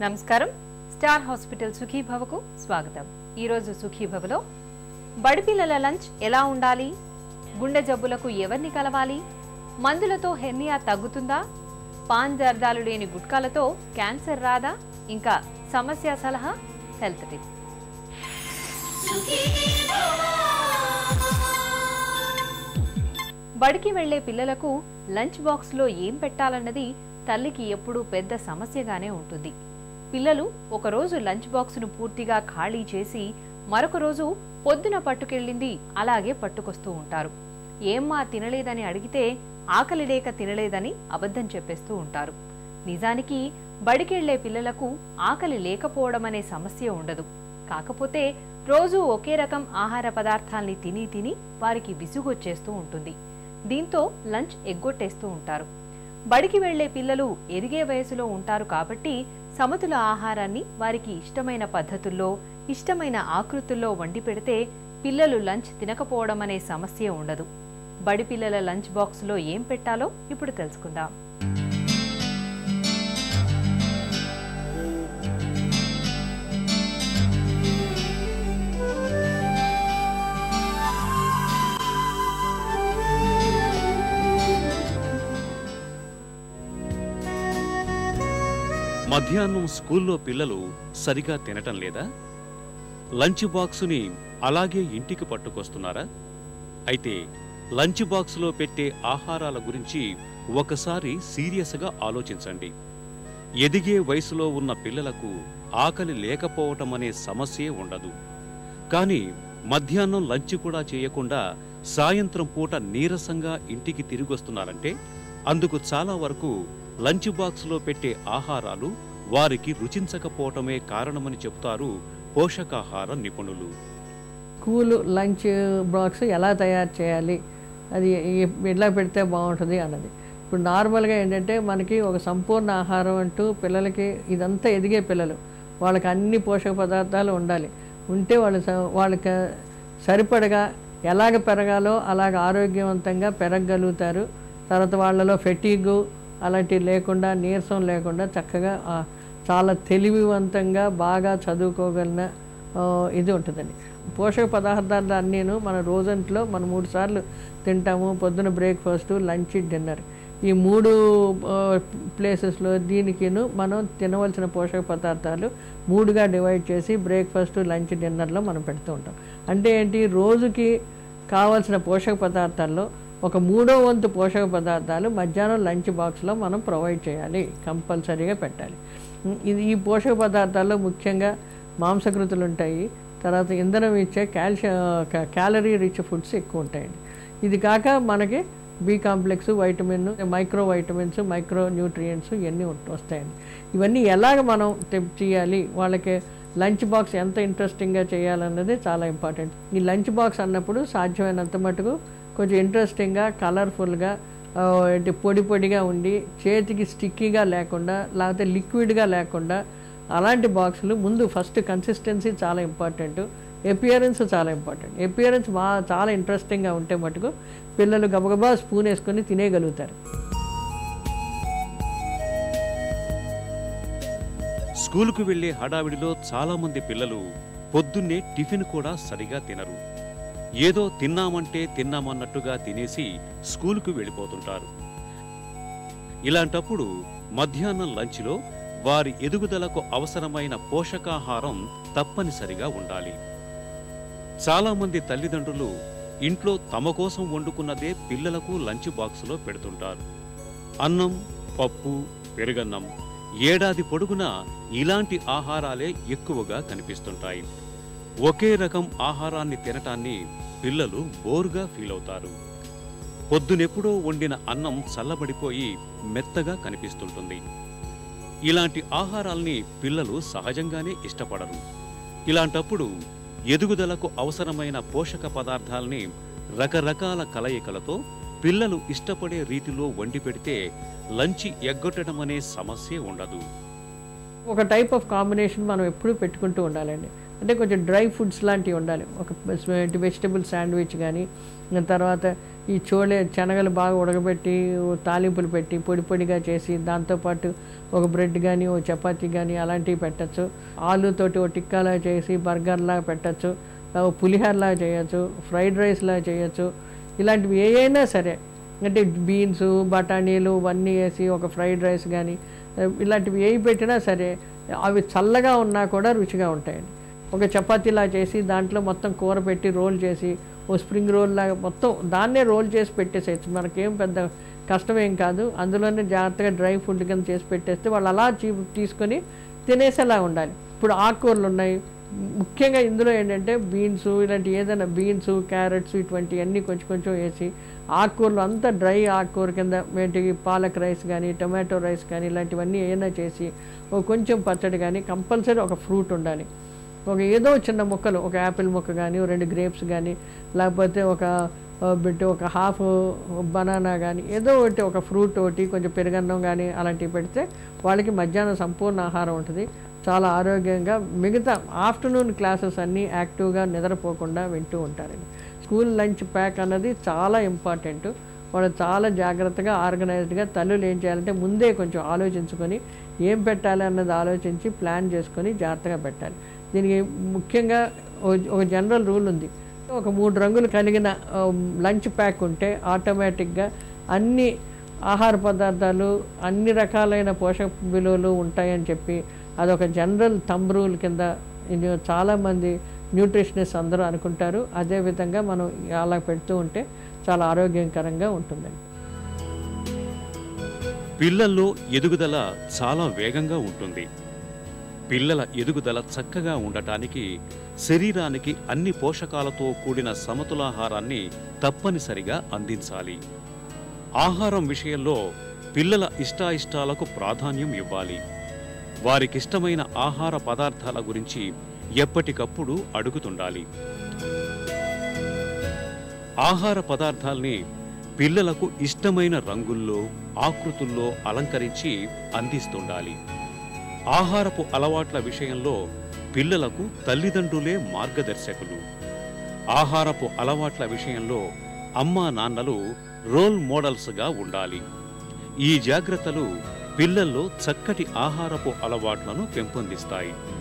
నమస్కారం star hospital సుఖీభవకు స్వాగతం ఈరోజు సుఖీభవలో బడిపిల్లల లంచ్ ఎలా ఉండాలి గుండె జబ్బులకు ఎవరిని కలవాలి మందులతో హెర్నియా తగ్గుతుందా పాన్ జర్దాలు లేని గుట్కాలతో క్యాన్సర్ రాదా ఇంకా సమస్య సలహా హెల్త్ టిప్ బడికి వెళ్లే పిల్లలకు లంచ్ బాక్స్లో ఏం పెట్టాలన్నది తల్లికి ఎప్పుడూ పెద్ద సమస్యగానే ఉంటుంది పిల్లలు ఒకరోజు లంచ్ బాక్సును పూర్తిగా ఖాళీ చేసి మరొక రోజు పొద్దున పట్టుకెళ్ళింది అలాగే పట్టుకొస్తూ ఉంటారు ఏమ్మా తినలేదని అడిగితే ఆకలి లేక తినలేదని అబద్ధం చెప్పేస్తూ ఉంటారు నిజానికి బడికెళ్లే పిల్లలకు ఆకలి లేకపోవడం అనే సమస్య ఉండదు కాకపోతే రోజూ ఒకే రకం ఆహార పదార్థాల్ని తిని తిని వారికి విసుగొచ్చేస్తూ ఉంటుంది దీంతో లంచ్ ఎగ్గొట్టేస్తూ ఉంటారు బడికి వెళ్లే పిల్లలు ఎదిగే వయసులో ఉంటారు కాబట్టి సమతుల ఆహారాన్ని వారికి ఇష్టమైన పద్ధతుల్లో ఇష్టమైన ఆకృతుల్లో వండి పెడితే పిల్లలు లంచ్ తినకపోవడం అనే సమస్య ఉండదు బడి పిల్లల లంచ్ బాక్స్లో ఏం పెట్టాలో ఇప్పుడు తెలుసుకుందాం మధ్యాహ్నం స్కూల్లో పిల్లలు సరిగా తినటం లేదా లంచ్ బాక్సుని అలాగే ఇంటికి పట్టుకొస్తున్నారా అయితే లంచ్ బాక్సులో పెట్టే ఆహారాల గురించి ఒకసారి సీరియస్గా ఆలోచించండి ఎదిగే వయసులో ఉన్న పిల్లలకు ఆకలి లేకపోవటం అనే సమస్యే ఉండదు కానీ మధ్యాహ్నం లంచ్ కూడా చేయకుండా సాయంత్రం పూట నీరసంగా ఇంటికి తిరిగొస్తున్నారంటే అందుకు చాలా వరకు లంచ్ బాక్స్లో పెట్టే ఆహారాలు వారికి రుచించకపోవటమే కారణమని చెబుతారు పోషకాహార నిపుణులు స్కూల్ లంచ్ బాక్స్ ఎలా తయారు చేయాలి అది ఎ- ఎట్లా పెడితే బాగుంటుంది అన్నది ఇప్పుడు నార్మల్గా ఏంటంటే మనకి ఒక సంపూర్ణ ఆహారం అంటూ పిల్లలకి ఇదంతా ఎదిగే పిల్లలు వాళ్ళకి అన్ని పోషక పదార్థాలు ఉండాలి ఉంటే వాళ్ళు స- వాళ్ళకి సరిపడగా ఎలాగ పెరగాలో అలాగ ఆరోగ్యవంతంగా పెరగగలుగుతారు తర్వాత వాళ్ళలో ఫెటీగు అలాంటివి లేకుండా నీరసం లేకుండా చక్కగా ఆ, చాలా తెలివివంతంగా బాగా చదువుకోగలిగిన ఆ, ఇది ఉంటుందండి పోషక పదార్థాలు అన్నీను మన రోజంట్లో మనం మూడు సార్లు తింటాము పొద్దున బ్రేక్ఫాస్ట్ లంచ్ డిన్నర్ ఈ మూడు ప్లేసెస్లో దీనికిను మనం తినవలసిన పోషక పదార్థాలు మూడుగా డివైడ్ చేసి బ్రేక్ఫాస్ట్ లంచ్ డిన్నర్లో మనం పెడుతూ ఉంటాం అంటే ఏంటి రోజుకి కావాల్సిన పోషక పదార్థాల్లో ఒక మూడో వంతు పోషక పదార్థాలు మధ్యాహ్నం లంచ్ బాక్స్లో మనం ప్రొవైడ్ చేయాలి కంపల్సరీగా పెట్టాలి ఉమ్, ఇది ఈ పోషక పదార్థాల్లో ముఖ్యంగా మాంసకృతులు ఉంటాయి తర్వాత ఇంధనం ఇచ్చే కాల్షియం క్యాలరీ రిచ్ ఫుడ్స్ ఎక్కువ ఉంటాయండి ఇది కాక మనకి B complex vitamin micro vitamins micro nutrients ఇవన్నీ ఉంట- వస్తాయండి ఇవన్నీ ఎలాగ మనం తెప్- చేయాలి వాళ్ళకి లంచ్ బాక్స్ ఎంత ఇంట్రెస్టింగ్గా చేయాలన్నది చాలా ఇంపార్టెంట్ ఈ లంచ్ బాక్స్ అన్నప్పుడు సాధ్యమైనంత మటుకు కొంచెం ఇంట్రెస్టింగ్గా కలర్ఫుల్గా ఆ, ఏంటి పొడి పొడిగా ఉండి చేతికి స్టిక్కీగా లేకుండా లేకపోతే లిక్విడ్గా లేకుండా అలాంటి బాక్సులు ముందు ఫస్ట్ కన్సిస్టెన్సీ చాలా ఇంపార్టెంట్ ఎపియరెన్స్ చాలా ఇంపార్టెంట్ ఎపియరెన్స్ బాగా చాలా ఇంట్రెస్టింగ్గా ఉంటే మటుకు పిల్లలు గబగబా స్పూన్ వేసుకొని తినేయగలుగుతారు స్కూలుకు వెళ్లే హడావిడిలో చాలా మంది పిల్లలు పొద్దున్నే టిఫిన్ కూడా సరిగా తినరు ఏదో తిన్నామంటే తిన్నామన్నట్టుగా తినేసి స్కూలుకు వెళ్ళిపోతుంటారు ఇలాంటప్పుడు మధ్యాహ్నం లంచ్లో వారి ఎదుగుదలకు అవసరమైన పోషకాహారం తప్పనిసరిగా ఉండాలి చాలా మంది తల్లిదండ్రులు ఇంట్లో తమ కోసం వండుకున్నదే పిల్లలకు లంచ్ బాక్సులో పెడుతుంటారు అన్నం పప్పు పెరుగన్నం ఏడాది పొడుగునా ఇలాంటి ఆహారాలే ఎక్కువగా కనిపిస్తుంటాయి ఒకే రకం ఆహారాన్ని తినటాన్ని పిల్లలు బోరుగా ఫీల్ అవుతారు పొద్దునెప్పుడో వండిన అన్నం చల్లబడిపోయి మెత్తగా కనిపిస్తుంటుంది ఇలాంటి ఆహారాల్ని పిల్లలు సహజంగానే ఇష్టపడరు ఇలాంటప్పుడు ఎదుగుదలకు అవసరమైన పోషక పదార్థాల్ని రకరకాల కలయికలతో పిల్లలు ఇష్టపడే రీతిలో వండి పెడితే లంచ్ ఎగ్గొట్టడం అనే సమస్యే ఉండదు ఒక టైప్ ఆఫ్ కాంబినేషన్ మనం ఎప్పుడూ పెట్టుకుంటూ ఉండాలండి అంటే కొంచెం డ్రై ఫుడ్స్ లాంటివి ఉండాలి ఒక వెజిటబుల్ శాండ్విచ్ కానీ తర్వాత ఈ చోళే శనగలు బాగా ఉడకబెట్టి ఓ తాలింపులు పెట్టి పొడి పొడిగా చేసి దాంతోపాటు ఒక బ్రెడ్ కానీ ఓ చపాతీ కానీ అలాంటివి పెట్టచ్చు ఆలుతోటి ఓ టిక్కాలా చేసి బర్గర్లా పెట్టచ్చు ఓ పులిహోరలా చేయొచ్చు ఫ్రైడ్ రైస్లా చేయొచ్చు ఇలాంటివి ఏ అయినా సరే అంటే బీన్స్ బఠానీలు ఇవన్నీ వేసి ఒక ఫ్రైడ్ రైస్ కానీ ఇలాంటివి ఏవి పెట్టినా సరే అవి చల్లగా ఉన్నా కూడా రుచిగా ఉంటాయండి ఒక చపాతీలా చేసి దాంట్లో మొత్తం కూర పెట్టి రోల్ చేసి ఓ స్ప్రింగ్ రోల్ లాగా మొత్తం దాన్నే రోల్ చేసి పెట్టేసేయచ్చు మనకేం పెద్ద కష్టమేం కాదు అందులోనే జాగ్రత్తగా డ్రై ఫుడ్ కింద చేసి పెట్టేస్తే వాళ్ళు అలా చీ- తీసుకొని తినేసేలా ఉండాలి ఇప్పుడు ఆకుకూరలు ఉన్నాయి ముఖ్యంగా ఇందులో ఏంటంటే బీన్స్ ఇలాంటి ఏదైనా బీన్స్ క్యారెట్స్ ఇటువంటివన్నీ కొంచెం కొంచెం వేసి ఆకుకూరలు అంతా డ్రై ఆకుకూర కింద ఏంటి పాలక్ రైస్ కానీ టొమాటో రైస్ కానీ ఇలాంటివన్నీ ఏమైనా చేసి ఒక కొంచెం పచ్చడి కానీ కంపల్సరీ ఒక ఫ్రూట్ ఉండాలి ఒక ఏదో చిన్న ముక్కలు ఒక యాపిల్ ముక్క కానీ ఓ రెండు గ్రేప్స్ కానీ లేకపోతే ఒక ఆ, బిట్ ఒక హాఫ్ బనానా కానీ ఏదో ఒకటి ఒక ఫ్రూట్ ఒకటి కొంచెం పెరుగన్నం కానీ అలాంటివి పెడితే వాళ్ళకి మధ్యాహ్నం సంపూర్ణ ఆహారం ఉంటుంది చాలా ఆరోగ్యంగా మిగతా ఆఫ్టర్నూన్ క్లాసెస్ అన్నీ యాక్టివ్గా నిద్రపోకుండా వింటూ ఉంటారండి స్కూల్ లంచ్ ప్యాక్ అన్నది చాలా ఇంపార్టెంట్ వాళ్ళు చాలా జాగ్రత్తగా ఆర్గనైజ్డ్గా తల్లులు ఏం చేయాలంటే ముందే కొంచెం ఆలోచించుకొని ఏం పెట్టాలి అన్నది ఆలోచించి ప్లాన్ చేసుకొని జాగ్రత్తగా పెట్టాలి దీనికి ముఖ్యంగా ఓ- ఒక జనరల్ రూల్ ఉంది ఒక మూడు రంగులు కలిగిన ఆ, లంచ్ ప్యాక్ ఉంటే ఆటోమేటిక్గా అన్ని ఆహార పదార్థాలు అన్ని రకాలైన పోషక విలువలు ఉంటాయని చెప్పి అదొక జనరల్ థంబ్ రూల్ కింద ఇది చాలామంది న్యూట్రిషనిస్ట్ అందరూ అనుకుంటారు అదేవిధంగా మనం అలా పెడుతూ ఉంటే చాలా ఆరోగ్యకరంగా ఉంటుందండి పిల్లల్లో ఎదుగుదల చాలా వేగంగా ఉంటుంది పిల్లల ఎదుగుదల చక్కగా ఉండటానికి శరీరానికి అన్ని పోషకాలతో కూడిన సమతులాహారాన్ని తప్పనిసరిగా అందించాలి ఆహారం విషయంలో పిల్లల ఇష్టాయిష్టాలకు ప్రాధాన్యం ఇవ్వాలి వారికిష్టమైన ఆహార పదార్థాల గురించి ఎప్పటికప్పుడు అడుగుతుండాలి ఆహార పదార్థాల్ని పిల్లలకు ఇష్టమైన రంగుల్లో ఆకృతుల్లో అలంకరించి అందిస్తుండాలి ఆహారపు అలవాట్ల విషయంలో పిల్లలకు తల్లిదండ్రులే మార్గదర్శకులు ఆహారపు అలవాట్ల విషయంలో అమ్మా నాన్నలు రోల్ మోడల్స్గా ఉండాలి ఈ జాగ్రత్తలు పిల్లల్లో చక్కటి ఆహారపు అలవాట్లను పెంపొందిస్తాయి